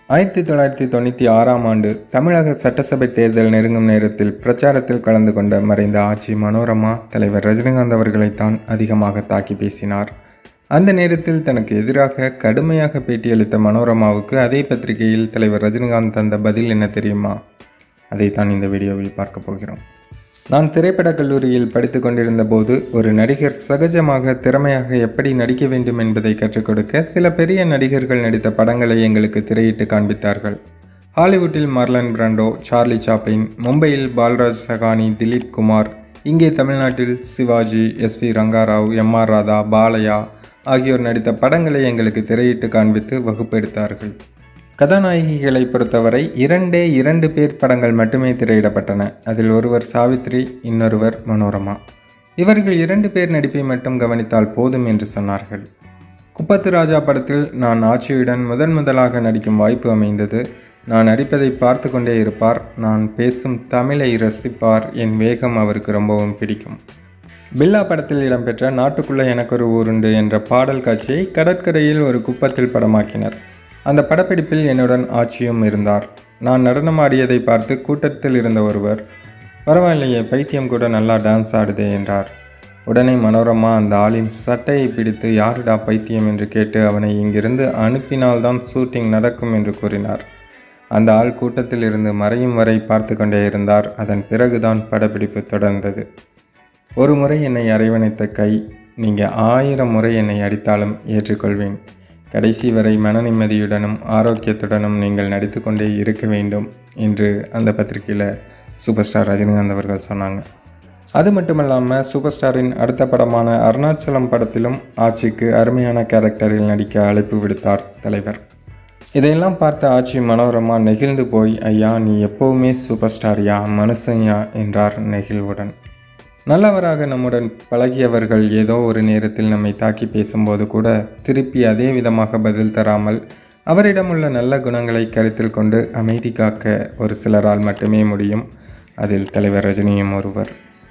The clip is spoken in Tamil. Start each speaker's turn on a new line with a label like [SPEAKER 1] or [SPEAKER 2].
[SPEAKER 1] ஆயிரத்தி தொள்ளாயிரத்தி தொண்ணூற்றி ஆறாம் ஆண்டு தமிழக சட்டசபை தேர்தல் நெருங்கும் நேரத்தில் பிரச்சாரத்தில் கலந்து கொண்ட மறைந்த ஆட்சி மனோரமா தலைவர் ரஜினிகாந்த் அவர்களைத்தான் அதிகமாக தாக்கி பேசினார் அந்த நேரத்தில் தனக்கு எதிராக கடுமையாக பேட்டியளித்த மனோரமாவுக்கு அதே பத்திரிகையில் தலைவர் ரஜினிகாந்த் தந்த பதில் என்ன தெரியுமா அதைத்தான் இந்த வீடியோவில் பார்க்க போகிறோம் நான் திரைப்படக் கல்லூரியில் படித்து கொண்டிருந்த போது ஒரு நடிகர் சகஜமாக திறமையாக எப்படி நடிக்க வேண்டும் என்பதை கற்றுக் கொடுக்க சில பெரிய நடிகர்கள் நடித்த படங்களை எங்களுக்கு திரையிட்டு காண்பித்தார்கள் ஹாலிவுட்டில் மார்லன் பிராண்டோ சார்லி சாப்ளின் மும்பையில் பால்ராஜ் சகானி திலீப் குமார் இங்கே தமிழ்நாட்டில் Sivaji S V Rangarao M R Radha Balaiah ஆகியோர் நடித்த படங்களை எங்களுக்கு திரையிட்டு காண்பித்து வகுப்பெடுத்தார்கள் கதாநாயகிகளை பொறுத்தவரை இரண்டே இரண்டு பேர் படங்கள் மட்டுமே திரையிடப்பட்டன அதில் ஒருவர் சாவித்ரி இன்னொருவர் மனோரமா இவர்கள் இரண்டு பேர் நடிப்பை மட்டும் கவனித்தால் போதும் என்று சொன்னார்கள் குப்பத்து ராஜா படத்தில் நான் ஆட்சியுடன் முதன் முதலாக நடிக்கும் வாய்ப்பு அமைந்தது நான் நடிப்பதை பார்த்து கொண்டே இருப்பார் நான் பேசும் தமிழை ரசிப்பார் என் வேகம் அவருக்கு ரொம்பவும் பிடிக்கும் பில்லா படத்தில் இடம்பெற்ற நாட்டுக்குள்ளே எனக்கொரு ஊருண்டு என்ற பாடல் காட்சியை கடற்கரையில் ஒரு குப்பத்தில் படமாக்கினர் அந்த படப்பிடிப்பில் என்னுடன் ஆட்சியும் இருந்தார் நான் நடனமாடியதை பார்த்து கூட்டத்தில் இருந்த ஒருவர் பரவாயில்லையே பைத்தியம் கூட நல்லா டான்ஸ் ஆடுதே என்றார் உடனே மனோரமா அந்த ஆளின் சட்டையை பிடித்து யாருடா பைத்தியம் என்று கேட்டு அவனை இங்கிருந்து அனுப்பினால்தான் ஷூட்டிங் நடக்கும் என்று கூறினார் அந்த ஆள் கூட்டத்தில் இருந்து மறையும் வரை பார்த்து கொண்டே இருந்தார் அதன் பிறகுதான் படப்பிடிப்பு தொடர்ந்தது ஒரு முறை என்னை அரவணைத்த கை நீங்கள் ஆயிரம் முறை என்னை அடித்தாலும் ஏற்றுக்கொள்வேன் கடைசி வரை மன நிம்மதியுடனும் ஆரோக்கியத்துடனும் நீங்கள் நடித்து கொண்டே இருக்க வேண்டும் என்று அந்த பத்திரிகையில் சூப்பர் ஸ்டார் ரஜினிகாந்த் அவர்கள் சொன்னாங்க அது மட்டுமல்லாமல் சூப்பர் ஸ்டாரின் அடுத்த படமான அருணாச்சலம் படத்திலும் ஆட்சிக்கு அருமையான கேரக்டரில் நடிக்க அழைப்பு விடுத்தார் தலைவர் இதையெல்லாம் பார்த்த ஆட்சி மனோரமா நெகிழ்ந்து போய் ஐயா நீ எப்போவுமே சூப்பர் ஸ்டார்யா மனுஷன்யா என்றார் நெகிழ்வுடன் நல்லவராக நம்முடன் பழகியவர்கள் ஏதோ ஒரு நேரத்தில் நம்மை தாக்கி பேசும்போது கூட திருப்பி அதே விதமாக பதில் தராமல் அவரிடமுள்ள நல்ல குணங்களை கருத்தில் கொண்டு அமைதி காக்க ஒரு சிலரால் மட்டுமே முடியும் அதில் தலைவர் ரஜினியும் ஒருவர்